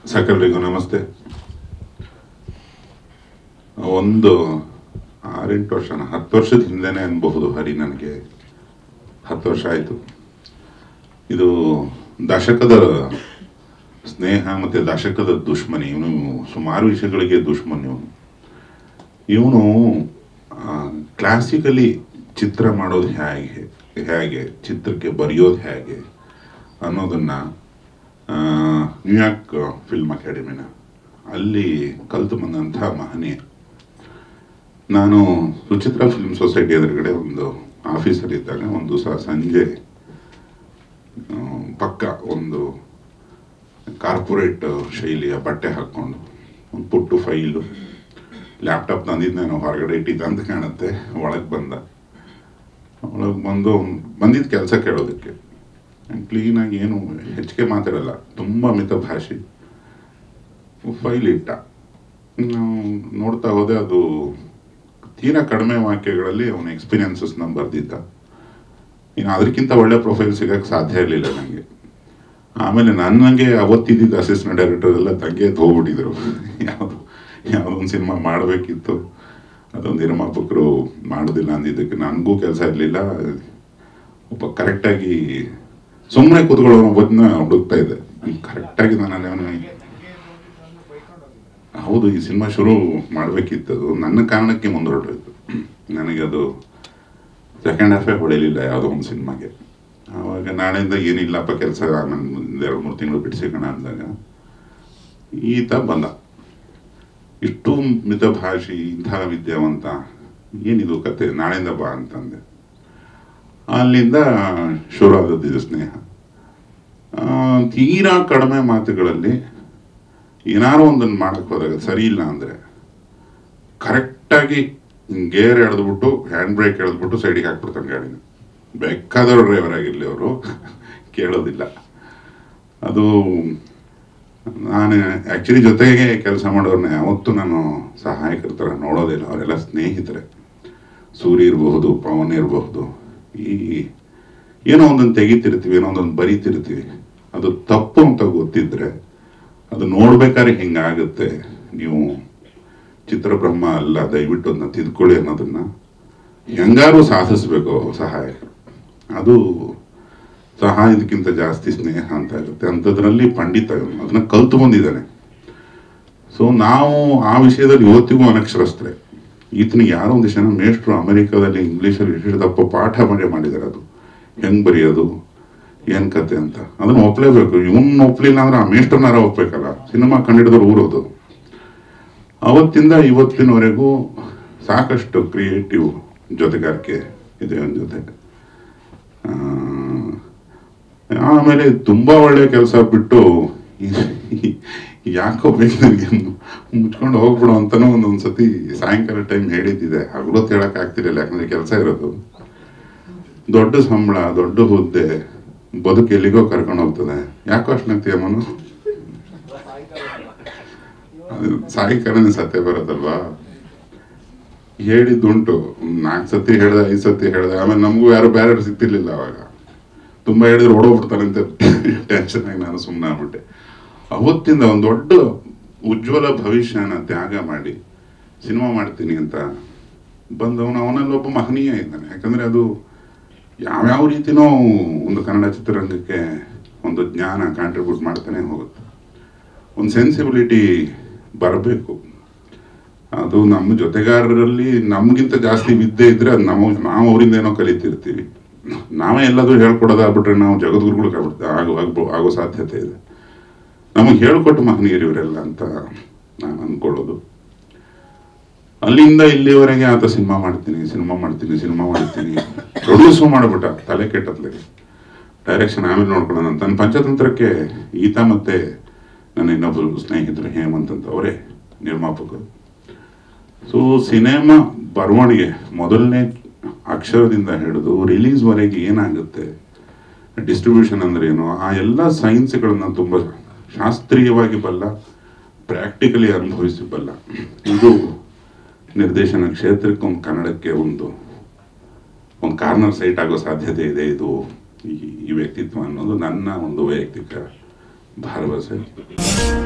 ಸಕಲರಿಗೂ ನಮಸ್ತೆ ಒಂದು ಆರೆಂಟು ವರ್ಷನ ಹತ್ತು ವರ್ಷದ ಹಿಂದೆನೇ ಅನ್ಬಹುದು ಹರಿ ನನಗೆ ಹತ್ತು ವರ್ಷ ಆಯಿತು ಇದು ದಶಕದ ಸ್ನೇಹ ಮತ್ತು ದಶಕದ ದುಶ್ಮನಿ ಇವನು ಸುಮಾರು ವಿಷಯಗಳಿಗೆ ದುಶ್ಮನ್ ಇವನು ಇವನು ಕ್ಲಾಸಿಕಲಿ ಚಿತ್ರ ಮಾಡೋದು ಹೇಗೆ ಹೇಗೆ ಚಿತ್ರಕ್ಕೆ ಬರೆಯೋದು ಹೇಗೆ ಅನ್ನೋದನ್ನ ಆ, ನ್ಯೂಯಾರ್ಕ್ ಫಿಲ್ಮ್ ಅಕಾಡೆಮಿನ ಅಲ್ಲಿ ಕಲಿತು ಬಂದಂಥ ಮಹನೀಯ ನಾನು ಸುಚಿತ್ರ ಫಿಲ್ಮ್ ಸೊಸೈಟಿ ಎದುರುಗಡೆ ಒಂದು ಆಫೀಸರ್ ಇದ್ದಾಗ ಒಂದು ದಿವಸ ಸಂಜೆ ಆ, ಪಕ್ಕ ಒಂದು ಕಾರ್ಪೊರೇಟ್ ಶೈಲಿಯ ಬಟ್ಟೆ ಹಾಕ್ಕೊಂಡು ಒಂದು ಪುಟ್ಟು ಫೈಲು ಲ್ಯಾಪ್ಟಾಪ್ ತಂದಿದ್ದು ಹೊರಗಡೆ ಇಟ್ಟಿದ್ದ ಅಂತ ಕಾಣುತ್ತೆ ಒಳಗೆ ಬಂದ ಒಳಗೆ ಬಂದು ಬಂದಿದ್ದ ಕೆಲಸ ಕೇಳೋದಕ್ಕೆ ಕ್ಲೀನಾಗಿ ಏನು ಹೆಚ್ಚಿಗೆ ಮಾತಾಡಲ್ಲ ತುಂಬ ಮಿತಭಾಷಿ ಫೈಲ್ ಇಟ್ಟ ನಾವು ನೋಡ್ತಾ ಹೋದೆ ಅದು ತೀರಾ ಕಡಿಮೆ ವಾಕ್ಯಗಳಲ್ಲಿ ಅವನ ಎಕ್ಸ್ಪೀರಿಯನ್ಸಸ್ನ ಬರೆದಿದ್ದ ಇನ್ನು ಅದಕ್ಕಿಂತ ಒಳ್ಳೆ ಪ್ರೊಫೈಲ್ ಸಿಗಕ್ಕೆ ಸಾಧ್ಯ ಇರಲಿಲ್ಲ ನನಗೆ ಆಮೇಲೆ ನನಗೆ ಅವತ್ತಿದ್ದ ಅಸಿಸ್ಟೆಂಟ್ ಡೈರೆಕ್ಟರ್ ಎಲ್ಲ ತಂಗೆ ಹೋಗ್ಬಿಟ್ಟಿದ್ರು ಯಾವುದು ಯಾವುದೊಂದು ಸಿನಿಮಾ ಮಾಡಬೇಕಿತ್ತು ಅದೊಂದು ನಿರ್ಮಾಪಕರು ಮಾಡೋದಿಲ್ಲ ಅಂದಿದ್ದಕ್ಕೆ ನನಗೂ ಕೆಲಸ ಇರಲಿಲ್ಲ ಒಬ್ಬ ಕರೆಕ್ಟಾಗಿ ಸುಮ್ಮನೆ ಕೂತ್ಕೊಳ್ಳೋ ಒಬ್ಬನ ಹುಡುಕ್ತಾ ಇದ್ದೆ ಕರೆಕ್ಟಾಗಿ ನಾನು ಅಲ್ಲಿ ಅವನು ಹೌದು ಈ ಸಿನಿಮಾ ಶುರು ಮಾಡಬೇಕಿತ್ತದು ನನ್ನ ಕಾರಣಕ್ಕೆ ಮುಂದೊರಟೋಯ್ತು ನನಗೆ ಅದು ಸೆಕೆಂಡ್ ಹಾಫೇ ಹೊಡೆಯಲಿಲ್ಲ ಯಾವುದೋ ಒಂದು ಸಿನಿಮಾಗೆ ಆವಾಗ ನಾಳೆಯಿಂದ ಏನಿಲ್ಲಪ್ಪ ಕೆಲಸ ನಾನು ಒಂದು ಎರಡು ಮೂರು ತಿಂಗಳು ಬಿಡಿಸಿಕೋಣ ಅಂದಾಗ ಈತ ಬಂದ ಇಷ್ಟು ಮಿತಭಾಷಿ ಇಂಥ ವಿದ್ಯಾವಂತ ಏನಿದು ಕತೆ ನಾಳೆಯಿಂದ ಬಾ ಅಂತಂದೆ ಅಲ್ಲಿಂದ ಶುರು ಆದದ್ದು ಇದು ಸ್ನೇಹ ಆ, ತೀರಾ ಕಡಿಮೆ ಮಾತುಗಳಲ್ಲಿ ಏನಾರು ಒಂದನ್ನು ಮಾಡಕ್ ಹೋದಾಗ ಸರಿ ಇಲ್ಲ ಅಂದ್ರೆ ಕರೆಕ್ಟಾಗಿ ಗೇರ್ ಎಳೆದ್ಬಿಟ್ಟು ಹ್ಯಾಂಡ್ ಬ್ರೇಕ್ ಎಳೆದ್ಬಿಟ್ಟು ಸೈಡಿಗೆ ಹಾಕ್ಬಿಡ್ತಾನೆ ಗಾಡಿನ ಬೇಕಾದವ್ರು ಡ್ರೈವರ್ ಆಗಿರಲಿ ಅವರು ಕೇಳೋದಿಲ್ಲ ಅದು ನಾನು ಆ್ಯಕ್ಚುಲಿ ಜೊತೆಗೆ ಕೆಲಸ ಮಾಡೋರನ್ನ ಯಾವತ್ತೂ ನಾನು ಸಹಾಯಕರ ಥರ ನೋಡೋದಿಲ್ಲ ಅವರೆಲ್ಲ ಸ್ನೇಹಿತರೆ ಸೂರ್ಯ ಇರಬಹುದು ಪವನ್ ಇರಬಹುದು ಈ ಏನೋ ಒಂದನ್ನು ತೆಗಿತಿರ್ತೀವಿ ಏನೋ ಒಂದೊಂದು ಬರಿತಿರ್ತೀವಿ ಅದು ತಪ್ಪು ಅಂತ ಗೊತ್ತಿದ್ರೆ ಅದು ನೋಡ್ಬೇಕಾದ್ರೆ ಹಿಂಗಾಗುತ್ತೆ ನೀವು ಚಿತ್ರಬ್ರಹ್ಮ ಅಲ್ಲ ದಯವಿಟ್ಟು ಅದನ್ನ ತಿದ್ಕೊಳ್ಳಿ ಅನ್ನೋದನ್ನ ಹೆಂಗಾರು ಸಾಧಿಸ್ಬೇಕು ಸಹಾಯಕರು ಅದು ಸಹಾಯದಕ್ಕಿಂತ ಜಾಸ್ತಿ ಸ್ನೇಹ ಅಂತ ಇರುತ್ತೆ ಅಂಥದ್ರಲ್ಲಿ ಪಂಡಿತ ಇವನು. ಅದನ್ನ ಕಲ್ತು ಬಂದಿದ್ದಾನೆ ಸೊ ನಾವು ಆ ವಿಷಯದಲ್ಲಿ ಇವತ್ತಿಗೂ ಅನಕ್ಷರಸ್ಥರೆ ಈತನಿಗೆ ಯಾರೋ ಒಂದಿಷ್ಟು ಜನ ಮೇಷ್ಟ್ರು ಅಮೆರಿಕದಲ್ಲಿ ಇಂಗ್ಲೀಷಲ್ಲಿ ಎಷ್ಟು ತಪ್ಪ ಪಾಠ ಮಾಡಿ ಮಾಡಿದ್ದಾರೆ ಅದು ಹೆಂಗ್ ಬರೆಯೋದು ಏನ್ ಕತೆ ಅಂತ ಅದನ್ನ ಒಪ್ಲೇಬೇಕು ಇವನ್ ಒಪ್ಲಿಲ್ಲ ಅಂದ್ರೆ ಆ ಮೇಷ್ಟ್ರನಾರ ಒಪ್ಬೇಕಲ್ಲ ಸಿನಿಮಾ ಕಂಡಿಡಿದವ್ರು ಊರೋದು ಅವತ್ತಿಂದ ಇವತ್ತಿನವರೆಗೂ ಸಾಕಷ್ಟು ಕ್ರಿಯೇಟಿವ್ ಜೊತೆಗಾರಿಕೆ ಇದೆ ಅವನ ಜೊತೆ ಆ, ಆಮೇಲೆ ತುಂಬಾ ಒಳ್ಳೆ ಕೆಲಸ ಬಿಟ್ಟು ಈ- ಯಾಕೋ ಬೇಕು ನನಗೆ ಮುಚ್ಕೊಂಡು ಹೋಗ್ಬಿಡು ಅಂತಾನೂ ಒಂದೊಂದು ಸತಿ ಸಾಯಂಕಾಲ ಟೈಮ್ ಹೇಳಿದ್ದಿದೆ ಹಗಲೊತ್ತು ಹೇಳಕ್ ಆಗ್ತಿರಲಿಲ್ಲ ಯಾಕಂದ್ರೆ ಕೆಲಸ ಇರೋದು ದೊಡ್ಡ ಸಂಬಳ ದೊಡ್ಡ ಹುದ್ದೆ ಬದುಕು ಎಲ್ಲಿಗೋ ಕರ್ಕೊಂಡು ಹೋಗ್ತದೆ ಯಾಕೋ ಅಷ್ಟು ನಗ್ತೀಯ ಮನು ಅದು ಸಾಯಂಕಾಲನೇ ಸತ್ಯ ಬರೋದಲ್ವಾ ಹೇಳಿದ್ದುಂಟು ನಾಲ್ಕು ಸತಿ ಹೇಳ್ದೆ ಐದು ಸತಿ ಹೇಳ್ದೆ ಆಮೇಲೆ ನಮಗೂ ಯಾರು ಬೇರೆ ಸಿಗ್ತಿರ್ಲಿಲ್ಲ ಅವಾಗ ತುಂಬಾ ಹೇಳಿದ್ರೆ ಓಡೋಗ್ಬಿಡ್ತಾರಂತೆ ಟೆನ್ಷನ್ ಆಗಿ ನಾನು ಸುಮ್ಮನೆ ಆಗ್ಬಿಟ್ಟೆ ಅವತ್ತಿಂದ ಒಂದು ದೊಡ್ಡ ಉಜ್ವಲ ಭವಿಷ್ಯನ ತ್ಯಾಗ ಮಾಡಿ ಸಿನಿಮಾ ಮಾಡ್ತೀನಿ ಅಂತ ಬಂದವನು ಅವನಲ್ಲಿ ಒಬ್ಬ ಮಹನೀಯ ಇದ್ದಾನೆ ಯಾಕಂದ್ರೆ ಅದು ಯಾವ್ಯಾವ ರೀತಿನೋ ಒಂದು ಕನ್ನಡ ಚಿತ್ರರಂಗಕ್ಕೆ ಒಂದು ಜ್ಞಾನ ಕಾಂಟ್ರಿಬ್ಯೂಟ್ ಮಾಡ್ತಾನೆ ಹೋಗುತ್ತೆ ಒಂದು ಸೆನ್ಸಿಬಿಲಿಟಿ ಬರಬೇಕು ಅದು ನಮ್ಮ ಜೊತೆಗಾರರಲ್ಲಿ ನಮ್ಗಿಂತ ಜಾಸ್ತಿ ವಿದ್ಯೆ ಇದ್ರೆ ಅದು ನಮ್ಮ ನಾವು ಅವರಿಂದ ಏನೋ ಕಲಿತಿರ್ತೀವಿ ನಾವೇ ಎಲ್ಲಾದ್ರೂ ಹೇಳ್ಕೊಡೋದಾಗ್ಬಿಟ್ರೆ ನಾವು ಜಗದ್ಗುರುಗಳು ಆಗ್ಬಿಡ್ತೇವೆ ಆಗೋ ಆಗ್ಬೋ- ಆಗೋ ಸಾಧ್ಯತೆ ಇದೆ ನಮಗೆ ಹೇಳ್ಕೊಟ್ಟು ಮಹನೀಯರು ಇವರೆಲ್ಲ ಅಂತ ನಾನು ಅನ್ಕೊಳ್ಳೋದು ಅಲ್ಲಿಂದ ಇಲ್ಲಿವರೆಗೆ ಆತ ಸಿನಿಮಾ ಮಾಡ್ತೀನಿ ಸಿನಿಮಾ ಮಾಡ್ತೀನಿ ಸಿನಿಮಾ ಮಾಡ್ತೀನಿ ಪ್ರೊಡ್ಯೂಸು ಮಾಡ್ಬಿಟ್ಟ ತಲೆ ಕೆಟ್ಟತ್ಲಾಗೆ ಡೈರೆಕ್ಷನ್ ಆಮೇಲೆ ನೋಡ್ಕೊಳ್ಳೋಣ ಅಂತ ನನ್ನ ಪಂಚತಂತ್ರಕ್ಕೆ ಈತ ಮತ್ತೆ ನನ್ನ ಇನ್ನೊಬ್ಬರು ಸ್ನೇಹಿತರು ಹೇಮಂತ್ ಅಂತ ಅವರೇ ನಿರ್ಮಾಪಕರು ಸೊ ಸಿನಿಮಾ ಬರವಣಿಗೆ ಮೊದಲನೇ ಅಕ್ಷರದಿಂದ ಹಿಡಿದು ರಿಲೀಸ್ವರೆಗೆ ಏನಾಗುತ್ತೆ ಡಿಸ್ಟ್ರಿಬ್ಯೂಷನ್ ಅಂದ್ರೆ ಏನು ಆ ಎಲ್ಲ ಸೈನ್ಸ್ಗಳನ್ನ ತುಂಬ ಶಾಸ್ತ್ರೀಯವಾಗಿ ಬಲ್ಲ ಪ್ರಾಕ್ಟಿಕಲಿ ಅನುಭವಿಸಿ ಬಲ್ಲ ಇದು ನಿರ್ದೇಶನ ಕ್ಷೇತ್ರಕ್ಕೆ ಒಂದು ಕನ್ನಡಕ್ಕೆ ಒಂದು ಒಂದು ಕಾರ್ನರ್ ಸೈಟ್ ಆಗೋ ಸಾಧ್ಯತೆ ಇದೆ ಇದು ಈ- ಈ ವ್ಯಕ್ತಿತ್ವ ಅನ್ನೋದು ನನ್ನ ಒಂದು ವೈಯಕ್ತಿಕ ಭರವಸೆ